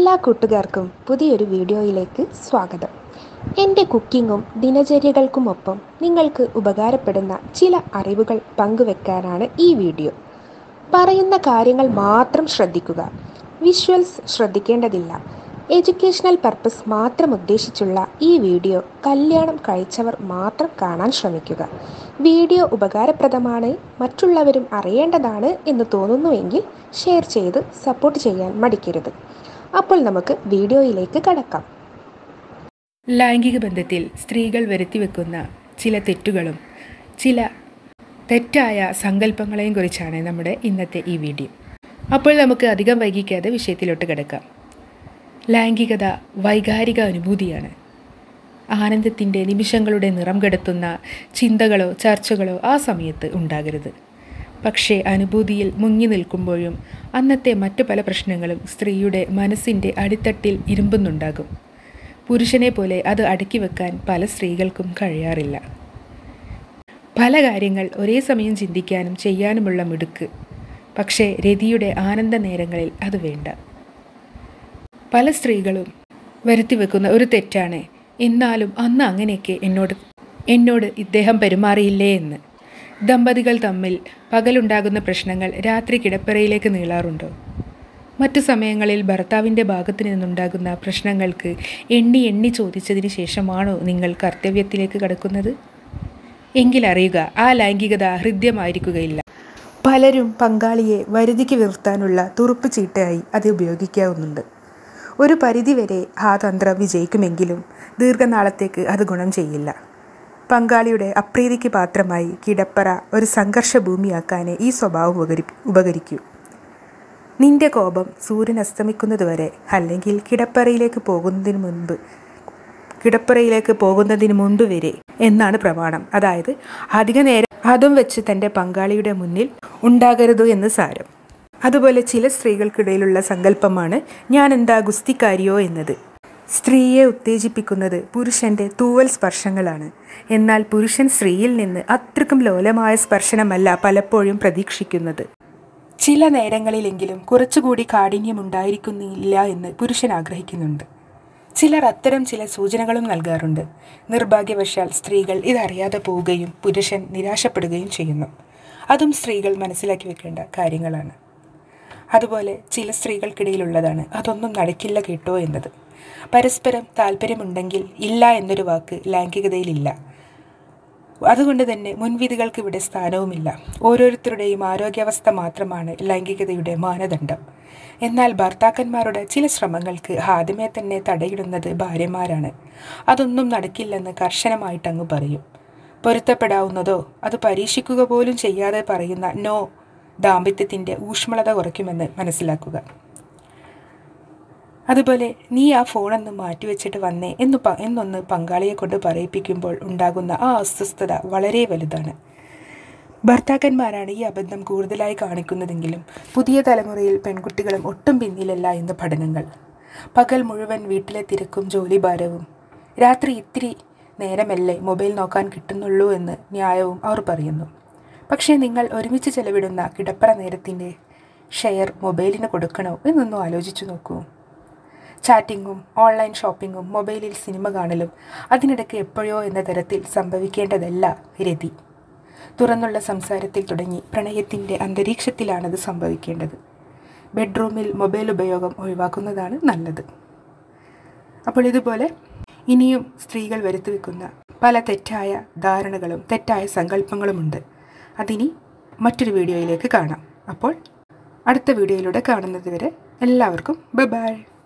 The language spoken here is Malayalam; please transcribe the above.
എല്ലാ കൂട്ടുകാർക്കും പുതിയൊരു വീഡിയോയിലേക്ക് സ്വാഗതം എൻ്റെ കുക്കിങ്ങും ദിനചര്യകൾക്കുമൊപ്പം നിങ്ങൾക്ക് ഉപകാരപ്പെടുന്ന ചില അറിവുകൾ പങ്കുവെക്കാനാണ് ഈ വീഡിയോ പറയുന്ന കാര്യങ്ങൾ മാത്രം ശ്രദ്ധിക്കുക വിഷ്വൽസ് ശ്രദ്ധിക്കേണ്ടതില്ല എഡ്യൂക്കേഷണൽ പർപ്പസ് മാത്രം ഉദ്ദേശിച്ചുള്ള ഈ വീഡിയോ കല്യാണം കഴിച്ചവർ മാത്രം കാണാൻ ശ്രമിക്കുക വീഡിയോ ഉപകാരപ്രദമാണ് മറ്റുള്ളവരും അറിയേണ്ടതാണ് എന്ന് തോന്നുന്നുവെങ്കിൽ ഷെയർ ചെയ്ത് സപ്പോർട്ട് ചെയ്യാൻ മടിക്കരുത് അപ്പോൾ നമുക്ക് വീഡിയോയിലേക്ക് കടക്കാം ലൈംഗിക ബന്ധത്തിൽ സ്ത്രീകൾ വരുത്തിവെക്കുന്ന ചില തെറ്റുകളും ചില തെറ്റായ സങ്കല്പങ്ങളെയും കുറിച്ചാണ് നമ്മുടെ ഇന്നത്തെ ഈ വീഡിയോ അപ്പോൾ നമുക്ക് അധികം വൈകിക്കാതെ വിഷയത്തിലോട്ട് കിടക്കാം ലൈംഗികത വൈകാരിക അനുഭൂതിയാണ് ആനന്ദത്തിൻ്റെ നിമിഷങ്ങളുടെ നിറം കെടുത്തുന്ന ചിന്തകളോ ചർച്ചകളോ ആ സമയത്ത് ഉണ്ടാകരുത് പക്ഷേ അനുഭൂതിയിൽ മുങ്ങി നിൽക്കുമ്പോഴും അന്നത്തെ മറ്റു പല പ്രശ്നങ്ങളും സ്ത്രീയുടെ മനസ്സിൻ്റെ അടിത്തട്ടിൽ ഇരുമ്പുന്നുണ്ടാകും പുരുഷനെ പോലെ അത് അടക്കി വെക്കാൻ പല സ്ത്രീകൾക്കും കഴിയാറില്ല പല കാര്യങ്ങൾ ഒരേ സമയം ചിന്തിക്കാനും ചെയ്യാനുമുള്ള മിടുക്ക് പക്ഷേ രതിയുടെ ആനന്ദ നേരങ്ങളിൽ അത് വേണ്ട പല സ്ത്രീകളും വരുത്തി വെക്കുന്ന ഒരു തെറ്റാണ് എന്നാലും അന്ന് അങ്ങനെയൊക്കെ എന്നോട് എന്നോട് ഇദ്ദേഹം പെരുമാറിയില്ലേ എന്ന് ദമ്പതികൾ തമ്മിൽ പകലുണ്ടാകുന്ന പ്രശ്നങ്ങൾ രാത്രി കിടപ്പറയിലേക്ക് നീളാറുണ്ടോ മറ്റു സമയങ്ങളിൽ ഭർത്താവിൻ്റെ ഭാഗത്തു നിന്നുണ്ടാകുന്ന പ്രശ്നങ്ങൾക്ക് എണ്ണി എണ്ണി ചോദിച്ചതിന് ശേഷമാണോ നിങ്ങൾ കർത്തവ്യത്തിലേക്ക് കടക്കുന്നത് എങ്കിലറിയുക ആ ലൈംഗികത ഹൃദ്യമായിരിക്കുകയില്ല പലരും പങ്കാളിയെ വരുതിക്ക് വീർത്താനുള്ള തുറുപ്പ് ചീട്ടയായി അത് ഉപയോഗിക്കാവുന്നുണ്ട് ഒരു പരിധിവരെ ആ തന്ത്രം വിജയിക്കുമെങ്കിലും ദീർഘനാളത്തേക്ക് അത് ഗുണം ചെയ്യില്ല പങ്കാളിയുടെ അപ്രീതിക്ക് പാത്രമായി കിടപ്പറ ഒരു സംഘർഷ ഭൂമിയാക്കാനേ ഈ സ്വഭാവം ഉപകരി ഉപകരിക്കൂ നിന്റെ കോപം സൂര്യൻ അസ്തമിക്കുന്നതുവരെ അല്ലെങ്കിൽ കിടപ്പറയിലേക്ക് പോകുന്നതിന് മുൻപ് കിടപ്പറയിലേക്ക് പോകുന്നതിന് മുൻപ് വരെ എന്നാണ് പ്രമാണം അതായത് അധിക നേരം അതും വെച്ച് തൻ്റെ പങ്കാളിയുടെ മുന്നിൽ ഉണ്ടാകരുത് എന്ന് സാരം അതുപോലെ ചില സ്ത്രീകൾക്കിടയിലുള്ള സങ്കല്പമാണ് ഞാൻ എന്താ ഗുസ്തിക്കാരിയോ എന്നത് സ്ത്രീയെ ഉത്തേജിപ്പിക്കുന്നത് പുരുഷന്റെ തൂവൽ സ്പർശങ്ങളാണ് എന്നാൽ പുരുഷൻ സ്ത്രീയിൽ നിന്ന് അത്രക്കും ലോലമായ സ്പർശനമല്ല പലപ്പോഴും പ്രതീക്ഷിക്കുന്നത് ചില നേരങ്ങളിലെങ്കിലും കുറച്ചുകൂടി കാഠിന്യമുണ്ടായിരിക്കുന്നില്ല എന്ന് പുരുഷൻ ആഗ്രഹിക്കുന്നുണ്ട് ചിലർ അത്തരം ചില സൂചനകളും നൽകാറുണ്ട് നിർഭാഗ്യവശാൽ സ്ത്രീകൾ ഇതറിയാതെ പോവുകയും പുരുഷൻ നിരാശപ്പെടുകയും ചെയ്യുന്നു അതും സ്ത്രീകൾ മനസ്സിലാക്കി വെക്കേണ്ട കാര്യങ്ങളാണ് അതുപോലെ ചില സ്ത്രീകൾക്കിടയിലുള്ളതാണ് അതൊന്നും നടക്കില്ല കേട്ടോ എന്നത് പരസ്പരം താല്പര്യമുണ്ടെങ്കിൽ ഇല്ല എന്നൊരു വാക്ക് ലൈംഗികതയിലില്ല അതുകൊണ്ട് തന്നെ മുൻവിധികൾക്ക് ഇവിടെ സ്ഥാനവുമില്ല ഓരോരുത്തരുടെയും ആരോഗ്യാവസ്ഥ മാത്രമാണ് ലൈംഗികതയുടെ മാനദണ്ഡം എന്നാൽ ഭർത്താക്കന്മാരുടെ ചില ശ്രമങ്ങൾക്ക് ആദ്യമേ തന്നെ തടയിടുന്നത് ഭാര്യമാരാണ് അതൊന്നും നടക്കില്ലെന്ന് കർശനമായിട്ട് അങ്ങ് പറയും പൊരുത്തപ്പെടാവുന്നതോ അത് പരീക്ഷിക്കുക പോലും ചെയ്യാതെ പറയുന്ന നോ ദാമ്പത്യത്തിൻ്റെ ഊഷ്മളത കുറയ്ക്കുമെന്ന് മനസ്സിലാക്കുക അതുപോലെ നീ ആ ഫോണൊന്ന് മാറ്റിവെച്ചിട്ട് വന്നേ എന്ന് പ എന്നൊന്ന് പങ്കാളിയെ കൊണ്ട് പറയിപ്പിക്കുമ്പോൾ ഉണ്ടാകുന്ന ആ അസ്വസ്ഥത വളരെ വലുതാണ് ഭർത്താക്കന്മാരാണ് ഈ അബദ്ധം കൂടുതലായി കാണിക്കുന്നതെങ്കിലും പുതിയ തലമുറയിൽ പെൺകുട്ടികളും ഒട്ടും പിന്നിലല്ല എന്ന് പഠനങ്ങൾ പകൽ മുഴുവൻ വീട്ടിലെ തിരക്കും ജോലിഭാരവും രാത്രി ഇത്തിരി നേരമല്ലേ മൊബൈൽ നോക്കാൻ കിട്ടുന്നുള്ളൂ എന്ന് ന്യായവും അവർ പറയുന്നു പക്ഷേ നിങ്ങൾ ഒരുമിച്ച് ചെലവിടുന്ന കിടപ്പറ നേരത്തിൻ്റെ ഷെയർ മൊബൈലിന് കൊടുക്കണോ എന്നൊന്നും ആലോചിച്ചു നോക്കൂ ചാറ്റിങ്ങും ഓൺലൈൻ ഷോപ്പിങ്ങും മൊബൈലിൽ സിനിമ കാണലും അതിനിടയ്ക്ക് എപ്പോഴോ എന്ന തരത്തിൽ സംഭവിക്കേണ്ടതല്ല രതി തുറന്നുള്ള സംസാരത്തിൽ തുടങ്ങി പ്രണയത്തിൻ്റെ അന്തരീക്ഷത്തിലാണത് സംഭവിക്കേണ്ടത് ബെഡ്റൂമിൽ മൊബൈൽ ഉപയോഗം ഒഴിവാക്കുന്നതാണ് നല്ലത് അപ്പോൾ ഇതുപോലെ ഇനിയും സ്ത്രീകൾ വരുത്തി വെക്കുന്ന പല തെറ്റായ ധാരണകളും തെറ്റായ സങ്കല്പങ്ങളുമുണ്ട് അതിനി മറ്റൊരു വീഡിയോയിലേക്ക് കാണാം അപ്പോൾ അടുത്ത വീഡിയോയിലൂടെ കാണുന്നത് വരെ എല്ലാവർക്കും ബൈ